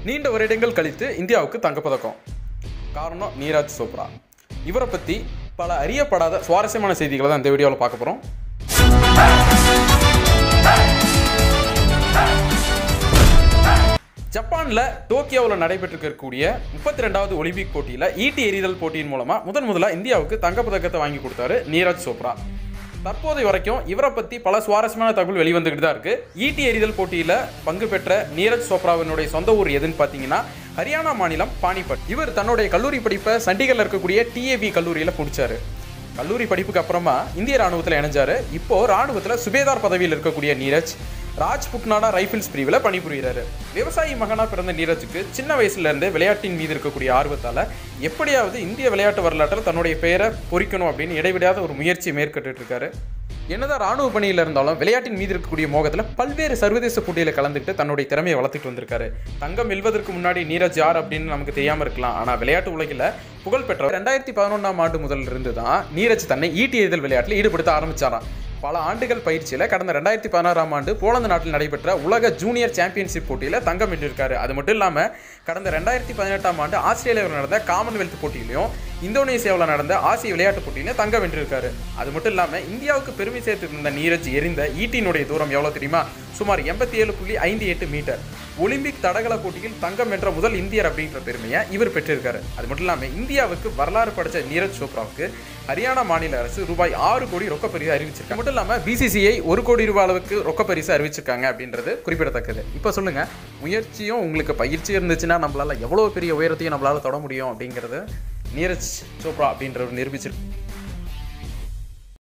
நீண்ட வருடங்கள் கழித்து இந்தியாவுக்கு தங்கப்பதக்கம் காரணம் நீரஜ் சோப்ரா இவரை பற்றி பல அறியப்படாத சுவாரஸ்யமான செய்திகளை தான் இந்த வீடியோவில் பார்க்க போகிறோம் ஜப்பானில் டோக்கியோவில் நடைபெற்றிருக்கக்கூடிய முப்பத்தி ரெண்டாவது ஒலிம்பிக் போட்டியில் ஈட்டி எறிதல் போட்டியின் மூலமாக முதன் முதலாக இந்தியாவுக்கு தங்கப்பதக்கத்தை வாங்கி கொடுத்தாரு நீரஜ் சோப்ரா தற்போதைய வரைக்கும் இவரை பற்றி பல சுவாரஸ்யமான தகவல் வெளிவந்துக்கிட்டு தான் இருக்குது ஈட்டி எறிதல் போட்டியில் பங்கு பெற்ற நீரஜ் சோப்ராவினுடைய சொந்த ஊர் எதுன்னு பார்த்தீங்கன்னா ஹரியானா மாநிலம் பானிபட் இவர் தன்னுடைய கல்லூரி படிப்பை சண்டிகரில் இருக்கக்கூடிய டிஏபி கல்லூரியில் முடிச்சாரு கல்லூரி படிப்புக்கு அப்புறமா இந்திய ராணுவத்தில் இணைஞ்சாரு இப்போ ராணுவத்தில் சுபேதார் பதவியில் இருக்கக்கூடிய நீரஜ் ராஜ் புக்னாடா ரைஃபிள்ஸ் பிரிவில் பணிபுரிகிறாரு விவசாயி மகனா பிறந்த நீரஜுக்கு சின்ன வயசுல இருந்தே விளையாட்டின் மீது இருக்கக்கூடிய ஆர்வத்தால எப்படியாவது இந்திய விளையாட்டு வரலாற்றில் தன்னுடைய பெயரை பொறிக்கணும் அப்படின்னு இடைவிடாத ஒரு முயற்சியை மேற்கொண்டுட்டு இருக்காரு என்னதான் ராணுவ பணியில் இருந்தாலும் விளையாட்டின் மீது இருக்கக்கூடிய மோகத்தில் பல்வேறு சர்வதேச போட்டியில் கலந்துக்கிட்டு தன்னுடைய திறமையை வளர்த்துட்டு வந்திருக்காரு தங்கம் வெல்வதற்கு முன்னாடி நீரஜ் யார் அப்படின்னு நமக்கு தெரியாமல் இருக்கலாம் ஆனால் விளையாட்டு உலகில் புகழ்பெற்ற ரெண்டாயிரத்தி பதினொன்றாம் ஆண்டு முதல் இருந்து தான் நீரஜ் தன்னை ஈட்டி எறிதல் விளையாட்டில் ஈடுபடுத்த ஆரம்பிச்சாராம் பல ஆண்டுகள் பயிற்சியில் கடந்த ரெண்டாயிரத்தி பதினாறாம் ஆண்டு போலந்து நாட்டில் நடைபெற்ற உலக ஜூனியர் சாம்பியன்ஷிப் போட்டியில் தங்கம் வென்றிருக்காரு அது மட்டும் இல்லாமல் கடந்த ரெண்டாயிரத்தி பதினெட்டாம் ஆண்டு ஆஸ்திரேலியாவில் நடந்த காமன்வெல்த் போட்டியிலையும் இந்தோனேசியாவில் நடந்த ஆசிய விளையாட்டுப் போட்டியிலும் தங்கம் வென்றிருக்காரு அது மட்டும் இல்லாமல் இந்தியாவுக்கு பெருமை சேர்த்திருந்த நீரஜ் எறிந்த ஈட்டினுடைய தூரம் எவ்வளோ தெரியுமா சுமார் எண்பத்தி ஏழு புள்ளி ஐந்து எட்டு மீட்டர் ஒலிம்பிக் தடகள போட்டியில் தங்கம் வென்ற முதல் இந்தியர் அப்படின்ற பெருமையை இவர் பெற்றிருக்காரு அது மட்டும் இல்லாமல் இந்தியாவுக்கு வரலாறு படைச்ச நீரஜ் சோப்ராவுக்கு ஹரியானா மாநில அரசு ரூபாய் ஆறு கோடி ரொக்க பரிசு அறிவிச்சிருக்காங்க மட்டும் இல்லாமல் பிசிசிஐ ஒரு கோடி ரூபாய் அளவுக்கு ரொக்க பரிசு அறிவிச்சிருக்காங்க அப்படின்றது குறிப்பிடத்தக்கது இப்போ சொல்லுங்க முயற்சியும் உங்களுக்கு பயிற்சி இருந்துச்சுன்னா நம்மளால எவ்வளோ பெரிய உயரத்தையும் நம்மளால தொட முடியும் அப்படிங்கிறது நீரஜ் சோப்ரா அப்படின்றவர் நிரூபிச்சிருக்கு